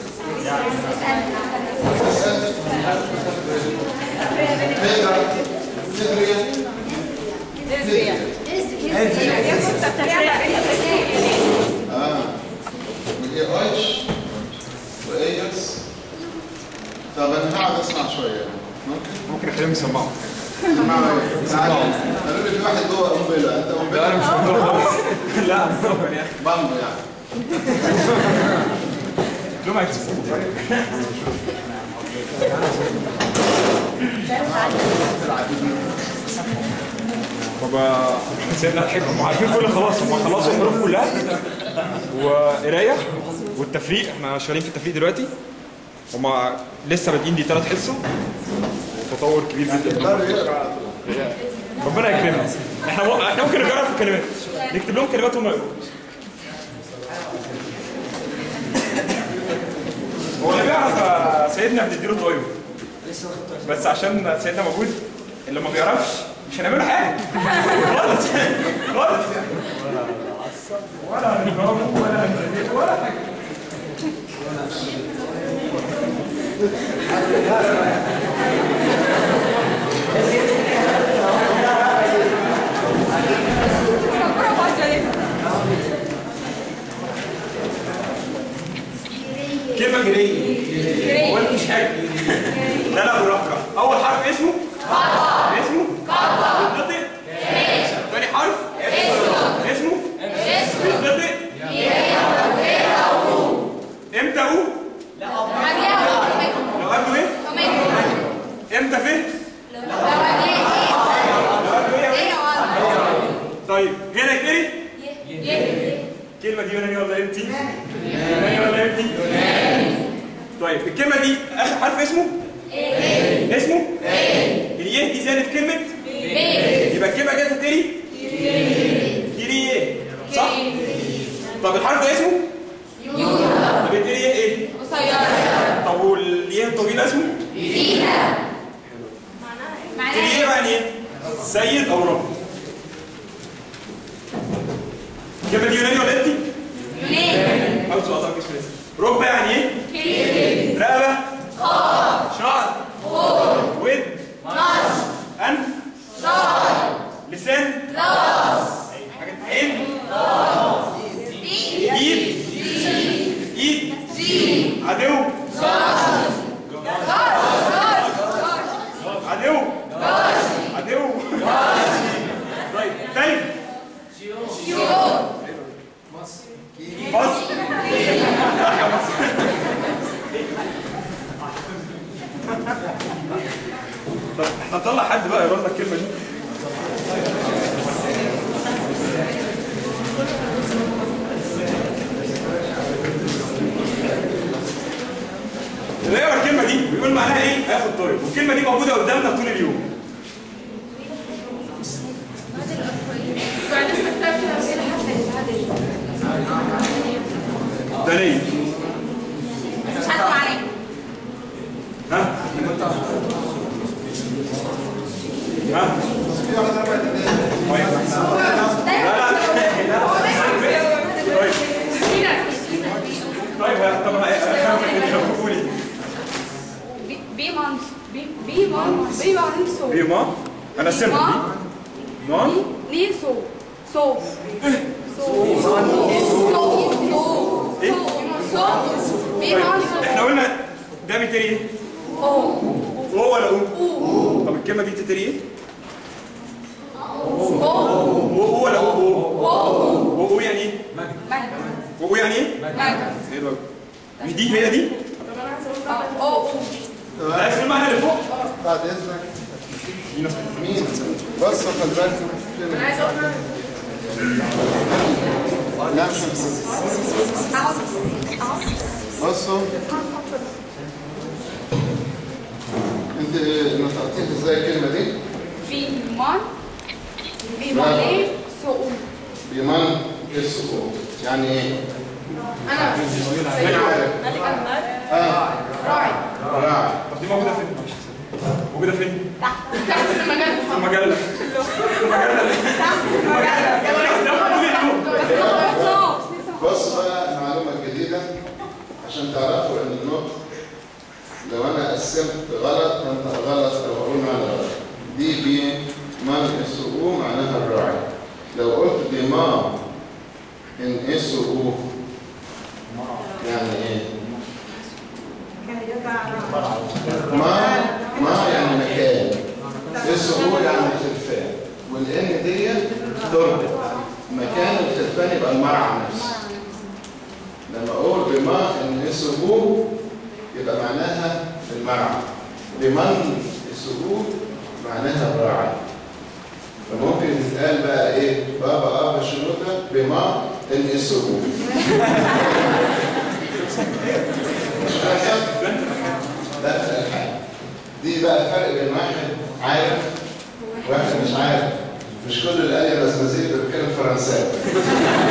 اه الاي اتش واي اس طب انا هقعد اسمع شويه ممكن؟ ممكن اخليهم يسمعوا اسمعوا ايه؟ تعالوا. قالوا لي في واحد جوه قنبله انت لا انا قنبله مش مقدر خالص لا يعني بامبو يعني لهم هيكسبوا طب سيدنا الحكم هم عارفين كل خلاص هم خلصوا الحروف كلها وقرايه والتفريق احنا شغالين في التفريق دلوقتي هم لسه بادئين دي ثلاث حصه وتطور كبير جدا يقدروا يقرا على طول ربنا يكرمنا احنا مو... احنا ممكن نجرب في الكلمات نكتب لهم كلمات هم يقولوا هو اللي بيعرف آه، سيدنا بنديله طيب بس عشان سيدنا موجود اللي ما بيعرفش مش هنعمل له حاجه خالص خالص ولا هنضربه ولا هنزله ولا حاجه كلمه جريه هو انت مش حاجه لا لا براحتك اول حرف اسمه اسمه بيتنطق تاني حرف اسمه بيتنطق امتى او لو قبله ايه امتى فين لو قبله ايه طيب هنا يتقري الكلمه دي يوناني ولا امتي يوناني ولا امتي طيب الكلمه دي اخر حرف اسمه اسمه اليه دي زادت كلمه يبقى الكلمه كده تتقري كيري صح طب الحرف ده اسمه طب التقري ايه ايه طب واليه الطويل اسمه كيري ايه بقى يعني ايه سيد او رب الكلمه دي يوناني ولا امتي حاول تقطع مش لازم ركبه يعني ايه رقبه شعر ود انف لسان حاجات عين ايد ايد عدو عدو عدو طيب ثلج مصر يا مصر طب احنا نطلع حد بقى يقرا لنا الكلمه دي اللي يقرا الكلمه دي ويقول معناها ايه هياخد طريق والكلمه دي موجوده قدامنا طول اليوم دنيا ها ها طيب طيب طب قولي بيما انا سمع بي مان طيب احنا قلنا ده بيتري ايه؟ هو ولا او؟ طب الكلمه دي بتتري ايه؟ هو ولا هو؟ هو يعني ايه؟ هو يعني ايه؟ ايه بقى؟ مش دي هي دي؟ عايز المعنى اللي فوق؟ بعد اذنك في ناس مين بص خلي بالك لا مش بصوا انت نطقتيها ازاي الكلمه دي بيمان السكون يعني ايه اه راعي طب دي موجوده فين؟ موجوده فين؟ في المجله في المجله بص بقى المعلومه الجديده عشان تعرف تعرفوا ان النطق لو انا قسمت غلط فانت غلط لو اقول معنى غلط دي بي من اس او معناها الراعي لو قلت بما ان اس او يعني ايه؟ ما ما يعني مكان اس او يعني خلفان والان دي تربط مكان الخلفان يبقى المرعى نفسه لما اقول بما ان اس او يبقى معناها المرعى بمن اس او معناها الراعي فممكن تتقال بقى ايه بابا ابا شنوده بما ان اس او مش فاهم لا في الالحان دي بقى الفرق بين واحد عارف وواحد مش عارف مش كل اللي قال يا بزبزيل ده بيتكلم فرنساوي